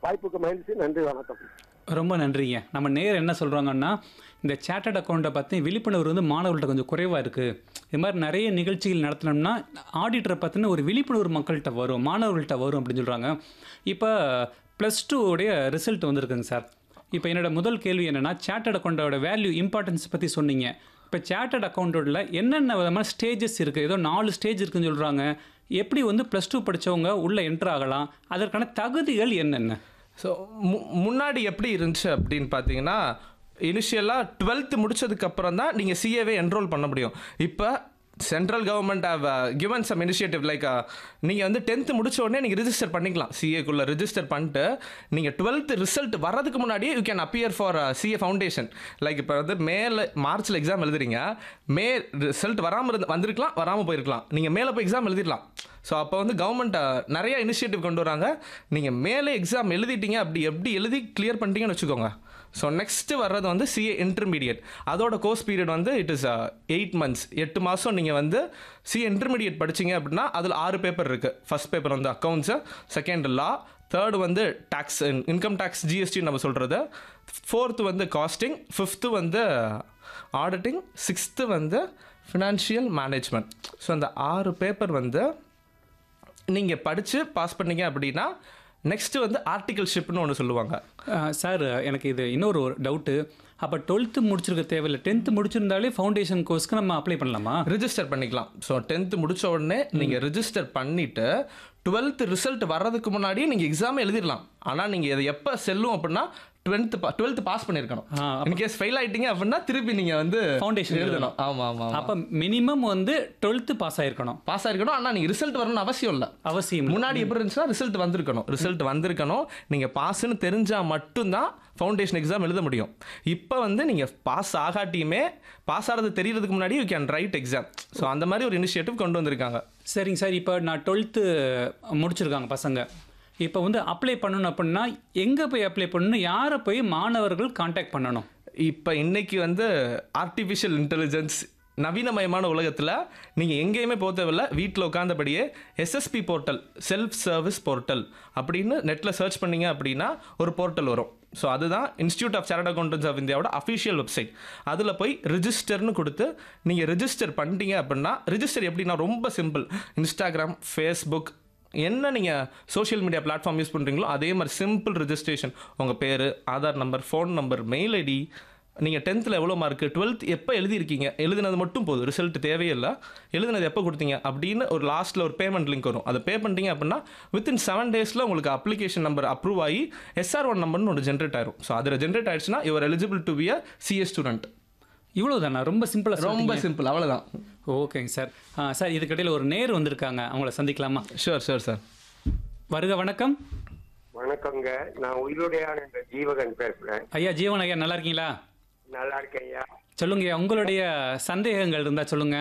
வாய்ப்புக்கு மகிழ்ச்சி நன்றி வணக்கம் ரொம்ப நன்றிங்க நம்ம நேர் என்ன சொல்கிறாங்கன்னா இந்த சேட்டட் அக்கௌண்ட்டை பற்றி விழிப்புணர்வு வந்து மாணவர்கள்ட்ட கொஞ்சம் குறைவாக இருக்குது இது மாதிரி நிறைய நிகழ்ச்சிகள் நடத்தினோம்னா ஆடிட்டரை பற்றின ஒரு விழிப்புணர்வு மக்கள்கிட்ட வரும் மாணவர்கள்ட்ட வரும் அப்படின்னு சொல்கிறாங்க இப்போ ப்ளஸ் உடைய ரிசல்ட் வந்திருக்குங்க சார் இப்போ என்னோட முதல் கேள்வி என்னென்னா சேட்டட் அக்கௌண்ட்டோட வேல்யூ இம்பார்ட்டன்ஸ் பற்றி சொன்னீங்க இப்போ சேட்டட் அக்கௌண்ட்டோட என்னென்ன விதமான ஸ்டேஜஸ் இருக்குது ஏதோ நாலு ஸ்டேஜ் இருக்குன்னு சொல்கிறாங்க எப்படி வந்து ப்ளஸ் டூ படித்தவங்க உள்ளே என்ட்ரு ஆகலாம் அதற்கான தகுதிகள் என்னென்ன ஸோ மு முன்னாடி எப்படி இருந்துச்சு அப்படின்னு பார்த்தீங்கன்னா இனிஷியலாக டுவெல்த்து முடிச்சதுக்கப்புறம் தான் நீங்கள் சிஏவே என்ரோல் பண்ண முடியும் இப்போ central government have given some initiative like நீங்கள் வந்து டென்த்து முடிச்ச உடனே நீங்கள் ரிஜிஸ்டர் பண்ணிக்கலாம் சிஏக்குள்ளே ரிஜிஸ்டர் பண்ணிட்டு நீங்கள் டுவெல்த்து ரிசல்ட் வர்றதுக்கு முன்னாடியே you can appear for CA foundation like இப்போ வந்து மேல மார்ச்சில் எக்ஸாம் எழுதுறீங்க மே ரிசல்ட் வராமல் இருந்து வந்திருக்கலாம் வராமல் போயிருக்கலாம் நீங்கள் மேலே போய் எக்ஸாம் எழுதிடலாம் ஸோ அப்போ வந்து கவர்மெண்ட் நிறைய இனிஷியேட்டிவ் கொண்டு வராங்க நீங்கள் மேலே எக்ஸாம் எழுதிட்டீங்க அப்படி எப்படி எழுதி கிளியர் பண்ணிட்டீங்கன்னு வச்சுக்கோங்க ஸோ நெக்ஸ்ட்டு வர்றது வந்து சிஏ இன்டர்மீடியட் அதோட கோர்ஸ் பீரியட் வந்து இட் இஸ் எயிட் மந்த்ஸ் எட்டு மாதம் நீங்கள் வந்து சிஏ இன்டர்மீடியட் படிச்சீங்க அப்படின்னா அதில் ஆறு பேப்பர் இருக்குது ஃபர்ஸ்ட் பேப்பர் வந்து அக்கௌண்ட்ஸு செகண்ட் லா தேர்டு வந்து டேக்ஸ் இன்கம் டேக்ஸ் ஜிஎஸ்டி நம்ம சொல்கிறது ஃபோர்த்து வந்து காஸ்டிங் ஃபிஃப்த்து வந்து ஆடிட்டிங் சிக்ஸ்த்து வந்து ஃபினான்ஷியல் மேனேஜ்மெண்ட் ஸோ அந்த ஆறு பேப்பர் வந்து நீங்கள் படித்து பாஸ் பண்ணீங்க அப்படின்னா நெக்ஸ்ட்டு வந்து ஆர்டிகல் ஷிப்னு ஒன்று சொல்லுவாங்க சார் எனக்கு இது இன்னொரு ஒரு டவுட்டு அப்போ டுவெல்த்து முடிச்சிருக்க தேவையில்லை டென்த்து முடிச்சிருந்தாலே ஃபவுண்டேஷன் கோர்ஸ்க்கு நம்ம அப்ளை பண்ணலாமா ரிஜிஸ்டர் பண்ணிக்கலாம் ஸோ டென்த்து முடிச்ச உடனே நீங்கள் ரிஜிஸ்டர் பண்ணிவிட்டு டுவெல்த்து ரிசல்ட் வர்றதுக்கு முன்னாடியே நீங்கள் எக்ஸாமே எழுதிடலாம் ஆனால் நீங்கள் இதை எப்போ செல்லும் அப்படின்னா டுவெல்த்து பா டுவெல்த்து பாஸ் பண்ணியிருக்கணும் ஆ, இன்கேஸ் ஃபெயில் ஆயிட்டீங்க அப்படின்னா திருப்பி நீங்கள் வந்து Foundation எழுதணும் ஆமாம் ஆமாம் அப்போ மினிமம் வந்து டுவெல்த்து பாஸ் ஆயிருக்கணும் பாஸ் ஆயிருக்கணும் ஆனால் நீங்கள் ரிசல்ட் வரணும்னு அவசியம் இல்லை அவசியம் இல்லை. முன்னாடி எப்படி இருந்துச்சுன்னா ரிசல்ட் வந்திருக்கணும் ரிசல்ட் வந்திருக்கணும் நீங்கள் பாஸ்ன்னு தெரிஞ்சால் மட்டும்தான் ஃபவுண்டேஷன் எக்ஸாம் எழுத முடியும் இப்போ வந்து நீங்கள் பாஸ் ஆகாட்டியுமே பாஸ் ஆகிறது தெரியறதுக்கு முன்னாடி you can write exam so அந்த மாதிரி ஒரு இனிஷியேட்டிவ் கொண்டு வந்திருக்காங்க சரிங்க சார் இப்போ நான் டுவெல்த்து முடிச்சிருக்காங்க பசங்க இப்போ வந்து அப்ளை பண்ணணும் அப்படின்னா எங்கே போய் அப்ளை பண்ணணும் யாரை போய் மாணவர்கள் காண்டாக்ட் பண்ணணும் இப்போ இன்னைக்கு வந்து ஆர்டிஃபிஷியல் இன்டெலிஜென்ஸ் நவீனமயமான உலகத்தில் நீங்கள் எங்கேயுமே போக தேவையில்ல வீட்டில் உட்காந்தபடியே SSP portal self service portal அப்படின்னு நெட்டில் சர்ச் பண்ணீங்க அப்படின்னா ஒரு போர்ட்டல் வரும் ஸோ அதுதான் institute of chartered accountants of இந்தியாவோட அஃபிஷியல் வெப்சைட் அதில் போய் ரிஜிஸ்டர்னு கொடுத்து நீங்கள் ரிஜிஸ்டர் பண்ணிட்டீங்க அப்படின்னா ரிஜிஸ்டர் எப்படின்னா ரொம்ப சிம்பிள் இன்ஸ்டாகிராம் ஃபேஸ்புக் என்ன நீங்கள் சோஷியல் மீடியா பிளாட்ஃபார்ம் யூஸ் பண்ணுறீங்களோ அதே மாதிரி சிம்பிள் ரெஜிஸ்ட்ரேஷன் உங்கள் பேர் Aadhaar number phone number mail ID நீங்கள் டென்த்தில் எவ்வளோ மார்க்கு டுவெல்த் எப்போ எழுதியிருக்கீங்க எழுதினது மட்டும் போதும் ரிசல்ட் தேவையில்லை எழுதினது எப்போ கொடுத்தீங்க அப்படின்னு ஒரு லாஸ்ட்டில் ஒரு பேமெண்ட் லிங்க் வரும் அதை பே பண்ணிட்டீங்க அப்படின்னா வித்தின் செவன் டேஸில் உங்களுக்கு அப்ளிகேஷன் நம்பர் அப்ரூவ் ஆகி எஸ்ஆர் ஒன் நம்பர்னு ஒன்று ஜென்ரேட் ஆயிரும் ஸோ அதில் ஜென்ரேட் ஆயிடுச்சுன்னா your eligible to be a CS student இவ்வளோ தானே ரொம்ப சிம்பிளாக ரொம்ப சிம்பிள் அவ்வளோதான் ஓகேங்க சார் ஆ, சார் இதுக்கிடையில் ஒரு நேர் வந்திருக்காங்க அவங்கள சந்திக்கலாமா ஷூர் ஷூர் சார் வருக வணக்கம் வணக்கங்க நான் உயிருடையான இந்த ஜீவகன் பேசுறேன் ஐயா ஜீவன் ஐயா நல்லா இருக்கீங்களா நல்லா இருக்கேன் ஐயா சொல்லுங்க ஐயா, உங்களுடைய சந்தேகங்கள் இருந்தால் சொல்லுங்க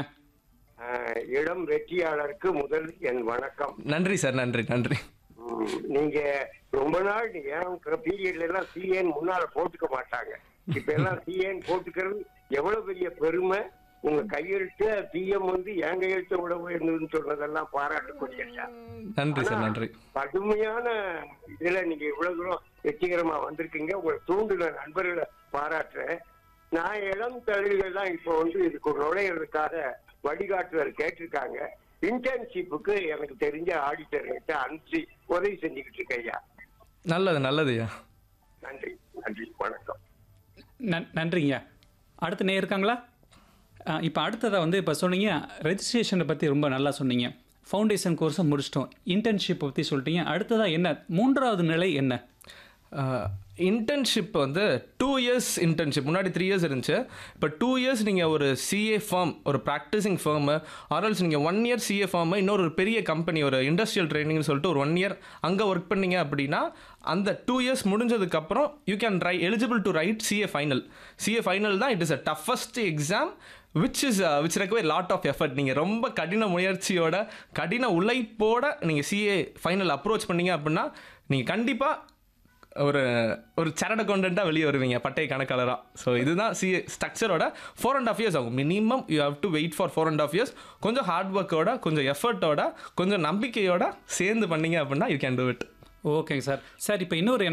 ஆஹ், இளம் வெற்றியாளருக்கு முதல் என் வணக்கம் நன்றி சார் நன்றி நன்றி ம், நீங்க ரொம்ப நாள் ஏன் பீரியட்ல எல்லாம் சிஏன் முன்னால போட்டுக்க மாட்டாங்க இப்ப எல்லாம் சிஏன் போட்டுக்கிறது எவ்வளவு பெரிய பெருமை உங்க கையெழுத்து பிஎம் வந்து என் கையெழுத்தை விட உயர்ந்ததுன்னு சொன்னதெல்லாம் பாராட்டக்கூடிய ஐயா. நன்றி சார் ஆனா, நன்றி கடுமையான இதுல நீங்க இவ்வளவு தூரம் வெற்றிகரமா வந்திருக்கீங்க உங்களை தூண்டுன நண்பர்களை பாராட்டுறேன் நான் இளம் தொழில்கள் தான் இப்போ வந்து இதுக்கு நுழையிறதுக்காக வழிகாட்டுதல் கேட்டிருக்காங்க இன்டர்ன்ஷிப்புக்கு எனக்கு தெரிஞ்ச ஆடிட்டர்கிட்ட அனுப்பிச்சு உதவி செஞ்சுக்கிட்டு இருக்கேன் ஐயா நல்லது நல்லதுயா நன்றி நன்றி வணக்கம் நன் நன்றிங்க அடுத்த நேர் இருக்காங்களா இப்போ அடுத்ததாக வந்து இப்போ சொன்னீங்க ரெஜிஸ்ட்ரேஷனை பற்றி ரொம்ப நல்லா சொன்னீங்க ஃபவுண்டேஷன் கோர்ஸை முடிச்சிட்டோம் இன்டர்ன்ஷிப் பற்றி சொல்லிட்டீங்க அடுத்ததாக என்ன மூன்றாவது நிலை என்ன இன்டர்ன்ஷிப் வந்து டூ இயர்ஸ் இன்டர்ன்ஷிப் முன்னாடி த்ரீ இயர்ஸ் இருந்துச்சு இப்போ டூ இயர்ஸ் நீங்கள் ஒரு சிஏ ஃபார்ம் ஒரு ப்ராக்டிசிங் ஃபார்மு ஆர்எல்ஸ் நீங்கள் ஒன் இயர் சிஏ ஃபார்மு இன்னொரு ஒரு பெரிய கம்பெனி ஒரு இண்டஸ்ட்ரியல் ட்ரைனிங்னு சொல்லிட்டு ஒரு ஒன் இயர் அங்கே ஒர்க் பண்ணீங்க அப்படின்னா அந்த டூ இயர்ஸ் முடிஞ்சதுக்கப்புறம் you can write eligible to write CA final CA final தான் it is a toughest exam which is which require lot of effort நீங்கள் ரொம்ப கடின முயற்சியோட கடின உழைப்போட நீங்கள் சிஏ ஃபைனல் அப்ரோச் பண்ணீங்க அப்படின்னா நீங்கள் கண்டிப்பாக ஒரு ஒரு சேரட் அக்கௌண்டண்ட்டாக வெளியே வருவீங்க பட்டய கணக்காளராக ஸோ இதுதான் சி ஸ்ட்ரக்சரோட ஃபோர் அண்ட் ஆஃப் இயர்ஸ் ஆகும் minimum you have to wait for four and half years கொஞ்சம் ஹார்ட் ஒர்க்கோட கொஞ்சம் எஃபர்ட்டோட கொஞ்சம் நம்பிக்கையோட சேர்ந்து பண்ணீங்க அப்படின்னா யூ கேன் டூ இட் ஓகேங்க சார் சார் இப்போ இன்னொரு